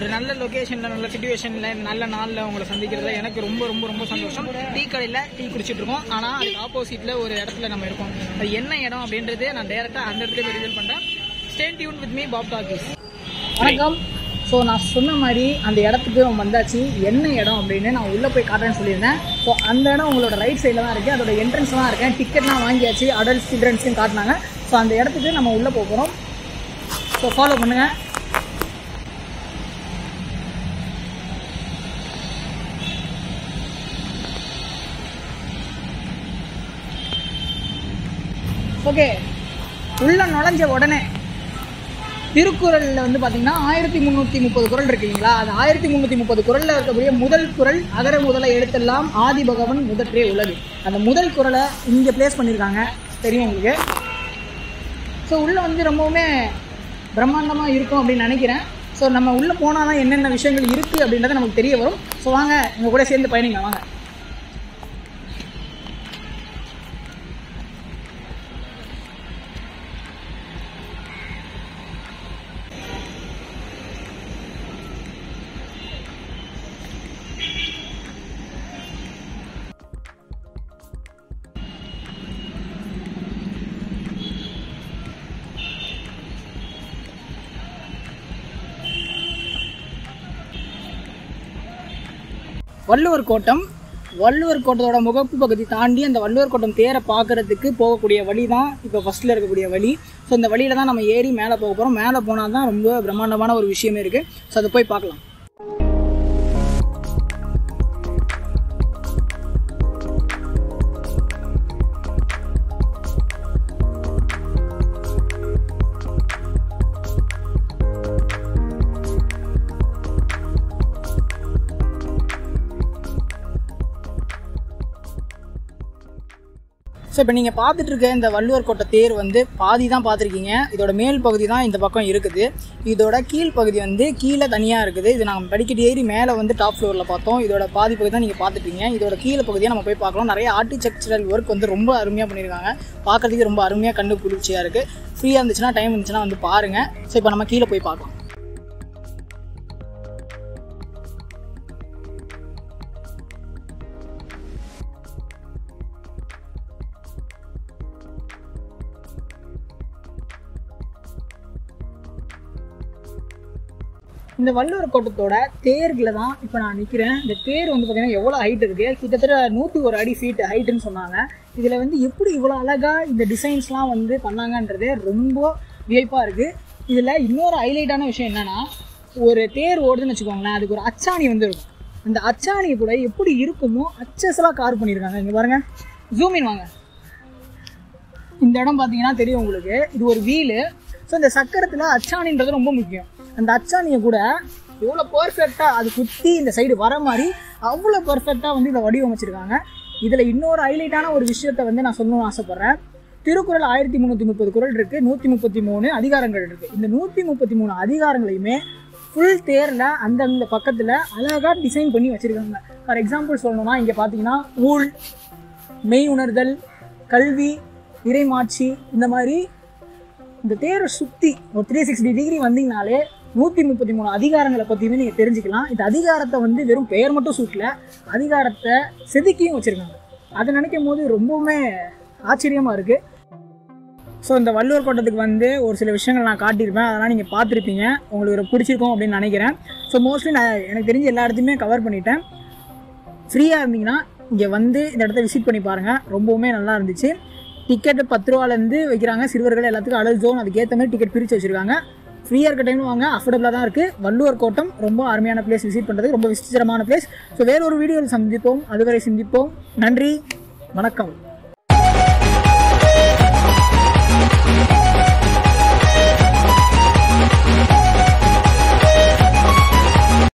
ஒரு நல்ல லொகேஷன்ல நல்ல சுச்சுவேஷன்ல நல்ல நாள்ல உங்களை சந்திக்கிறதுல எனக்கு ரொம்ப ரொம்ப ரொம்ப சந்தோஷம் டீ கடையில டீ குடிச்சிட்டு இருக்கோம் ஆனா அதுக்கு ஆப்போசிட்ல ஒரு இடத்துல நம்ம இருக்கோம் அது என்ன இடம் அப்படின்றது நான் டைரக்டா அந்த இடத்துல போய் ரிவீல் பண்றேன் stay tuned with me pop talkies வணக்கம் ஸோ நான் சொன்ன மாதிரி அந்த இடத்துக்கு வந்தாச்சு என்ன இடம் அப்படின்னு நான் உள்ளே போய் காட்டுறேன்னு சொல்லியிருந்தேன் ஸோ அந்த இடம் உங்களோட ரைட் சைடில் தான் இருக்குது அதோட என்ட்ரன்ஸ் தான் இருக்கேன் டிக்கெட்லாம் வாங்கியாச்சு அடல்ட் சில்ட்ரன்ஸ்க்கும் காட்டினாங்க ஸோ அந்த இடத்துக்கு நம்ம உள்ளே போக போகிறோம் ஸோ ஃபாலோ பண்ணுங்கள் ஓகே உள்ள நுழைஞ்ச உடனே திருக்குறளில் வந்து பார்த்தீங்கன்னா ஆயிரத்தி முந்நூற்றி முப்பது குறள் இருக்குங்களா அது ஆயிரத்தி முந்நூற்றி முப்பது குறளில் இருக்கக்கூடிய முதல் குறள் அகர முதல எழுத்தெல்லாம் ஆதி பகவன் முதற்றே உலகு அந்த முதல் குறளை இங்கே ப்ளேஸ் பண்ணியிருக்காங்க தெரியும் உங்களுக்கு ஸோ உள்ளே வந்து ரொம்பவுமே பிரம்மாண்டமாக இருக்கும் அப்படின்னு நினைக்கிறேன் ஸோ நம்ம உள்ளே போனால் தான் என்னென்ன விஷயங்கள் இருக்குது அப்படின்றது நமக்கு தெரிய வரும் ஸோ வாங்க எங்கள் கூட சேர்ந்து பயணிங்க வாங்க வள்ளுவர் கோட்டம் வள்ளுவர் கோட்டத்தோட முகப்பு பகுதி தாண்டி அந்த வள்ளுவர் கோட்டம் தேரை பார்க்கறதுக்கு போகக்கூடிய வழி தான் இப்போ ஃபஸ்ட்டில் இருக்கக்கூடிய வழி ஸோ இந்த வழியில தான் நம்ம ஏறி மேலே போக போகிறோம் மேலே போனால் தான் ரொம்ப பிரம்மாண்டமான ஒரு விஷயமே இருக்குது ஸோ அதை போய் பார்க்கலாம் ஸோ இப்போ நீங்கள் பார்த்துட்டு இருக்க இந்த வள்ளுவர் கோட்டை தேர் வந்து பாதி தான் பார்த்துருக்கீங்க இதோட மேல் பகுதி தான் இந்த பக்கம் இருக்குது இதோட கீழ் பகுதி வந்து கீழே தனியாக இருக்குது இது நாங்கள் படிக்கட்டு ஏறி மேலே வந்து டாப் ஃப்ளோரில் பார்த்தோம் இதோட பாதி பகுதி தான் நீங்கள் பார்த்துட்டீங்க இதோட கீழே பகுதியை நம்ம போய் பார்க்கலாம் நிறைய ஆர்டிடெக்சரல் ஒர்க் வந்து ரொம்ப அருமையாக பண்ணியிருக்காங்க பார்க்கறதுக்கு ரொம்ப அருமையாக கண்டு குளிர்ச்சியாக இருக்குது ஃப்ரீயாக இருந்துச்சுன்னா டைம் இருந்துச்சுன்னா வந்து பாருங்கள் ஸோ இப்போ நம்ம கீழே போய் பார்க்கலாம் இந்த வள்ளுவர் கோட்டத்தோட தேர்ல தான் இப்போ நான் நிற்கிறேன் இந்த தேர் வந்து பார்த்தீங்கன்னா எவ்வளோ ஹைட் இருக்கு கிட்டத்தட்ட நூற்றி ஒரு அடி ஃபீட் ஹைட்டுன்னு சொன்னாங்க இதில் வந்து எப்படி இவ்வளோ அழகாக இந்த டிசைன்ஸ்லாம் வந்து பண்ணாங்கன்றதே ரொம்ப வியப்பாக இருக்குது இதில் இன்னொரு ஹைலைட்டான விஷயம் என்னன்னா ஒரு தேர் ஓடுதுன்னு வச்சுக்கோங்களேன் அதுக்கு ஒரு அச்சாணி வந்து இருக்கும் அந்த அச்சாணி கூட எப்படி இருக்குமோ அச்சஸ்லாம் கார் பண்ணியிருக்காங்க இங்கே பாருங்க ஜூம் இன் வாங்க இந்த இடம் பார்த்தீங்கன்னா தெரியும் உங்களுக்கு இது ஒரு வீலு ஸோ இந்த சக்கரத்தில் அச்சாணின்றது ரொம்ப முக்கியம் அந்த அச்சாணியை கூட எவ்வளோ பர்ஃபெக்டாக அது குத்தி இந்த சைடு வர மாதிரி அவ்வளோ பர்ஃபெக்டாக வந்து இதை வடிவமைச்சிருக்காங்க இதில் இன்னொரு ஹைலைட்டான ஒரு விஷயத்தை வந்து நான் சொல்லணும்னு ஆசைப்பட்றேன் திருக்குறள் ஆயிரத்தி முந்நூற்றி முப்பது குறள் இருக்குது நூற்றி முப்பத்தி மூணு அதிகாரங்கள் இருக்குது இந்த நூற்றி முப்பத்தி மூணு அதிகாரங்களையுமே ஃபுல் தேரில் அந்தந்த பக்கத்தில் அழகாக டிசைன் பண்ணி வச்சுருக்காங்க ஃபார் எக்ஸாம்பிள் சொல்லணும்னா இங்கே பார்த்தீங்கன்னா ஊழ் மெய் உணர்தல் கல்வி இறைமாட்சி இந்த மாதிரி இந்த தேரை சுற்றி ஒரு த்ரீ சிக்ஸ்டி டிகிரி வந்தீங்கனாலே நூற்றி முப்பத்தி மூணு அதிகாரங்களை பற்றியுமே நீங்கள் தெரிஞ்சுக்கலாம் இந்த அதிகாரத்தை வந்து வெறும் பெயர் மட்டும் சூட்டல அதிகாரத்தை செதுக்கியும் வச்சுருக்காங்க அதை நினைக்கும் போது ரொம்பவுமே ஆச்சரியமாக இருக்குது ஸோ இந்த வள்ளுவர் கோட்டத்துக்கு வந்து ஒரு சில விஷயங்கள் நான் காட்டியிருப்பேன் அதெல்லாம் நீங்கள் பார்த்துருப்பீங்க உங்களுக்கு ஒரு பிடிச்சிருக்கும் அப்படின்னு நினைக்கிறேன் ஸோ மோஸ்ட்லி நான் எனக்கு தெரிஞ்ச எல்லா இடத்தையுமே கவர் பண்ணிட்டேன் ஃப்ரீயாக இருந்தீங்கன்னா இங்கே வந்து இந்த இடத்த விசிட் பண்ணி பாருங்கள் ரொம்பவுமே நல்லா இருந்துச்சு டிக்கெட்டு பத்து ரூபாலேருந்து வைக்கிறாங்க சிறுவர்கள் எல்லாத்துக்கும் அடல் ஜோன் அதுக்கேற்ற மாதிரி டிக்கெட் பிரித்து வச்சுருக்காங்க ஃப்ரீயாக இருக்க டைம் வாங்க அஃபோர்டபுளாக தான் இருக்குது வள்ளுவர் கோட்டம் ரொம்ப அருமையான பிளேஸ் விசிட் பண்ணுறதுக்கு ரொம்ப விசித்திரமான பிளேஸ் ஸோ வேற ஒரு வீடியோவில் சந்திப்போம் அதுவரை சிந்திப்போம் நன்றி வணக்கம்